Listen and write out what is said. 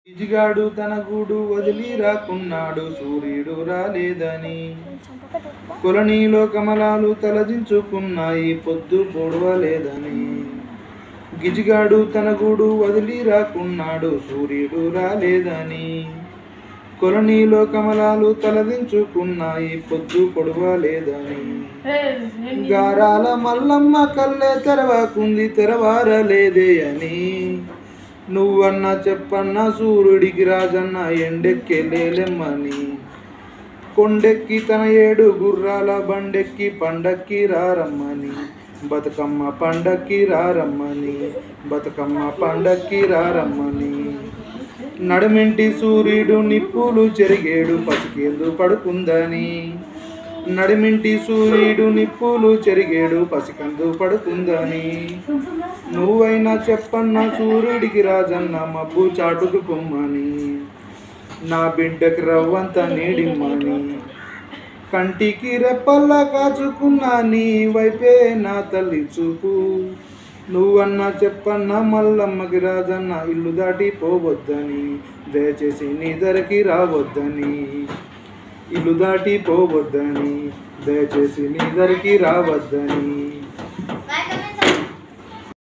ఇజిగాడు తన గూడు వదిలి రాకున్నాడు సూర్యుడు రాలేదని కొలనీలో కమలాలు తలదించుకున్నాయి పొద్దు పొడవలేదని గిజిగాడు తన గూడు వదిలి రాకున్నాడు సూర్యుడు రాలేదని కొలనీలో కమలాలు తలదించుకున్నాయి పొద్దు పొడవలేదని గారాల మల్లమ్మ కల్లే తెరవాకుంది తెరవారలేదే అని నువ్వన్నా చెప్పన్న సూర్యుడికి రాజన్న ఎండెక్కెలేలెమ్మని కొండెక్కి తన ఏడు గుర్రాల బండెక్కి పండక్కి రారమ్మని బతుకమ్మ పండక్కి రారమ్మని బతుకమ్మ పండక్కి రారమ్మని నడుమింటి సూర్యుడు నిప్పులు చెరిగేడు పసికేందు పడుకుందని నడిమింటి సూర్యుడు నిప్పులు చెరిగేడు పసికందు పడుకుందని నువ్వైనా చెప్పన్న సూర్యుడికి రాజన్న మబ్బు చాటుకు పొమ్మని నా బిడ్డకి రవ్వంత నీడిమ్మని కంటికి రెప్పల్లా కాచుకున్నా నీ వైపే నా తల్లి చూపు నువ్వన్నా చెప్పన్నా మల్లమ్మకి రాజన్న ఇల్లు దాటి పోవద్దని దయచేసి నీ ధరకి రావద్దని ఇల్లు దాటి పోవద్దని దయచేసి నీ ధరకి రావద్దని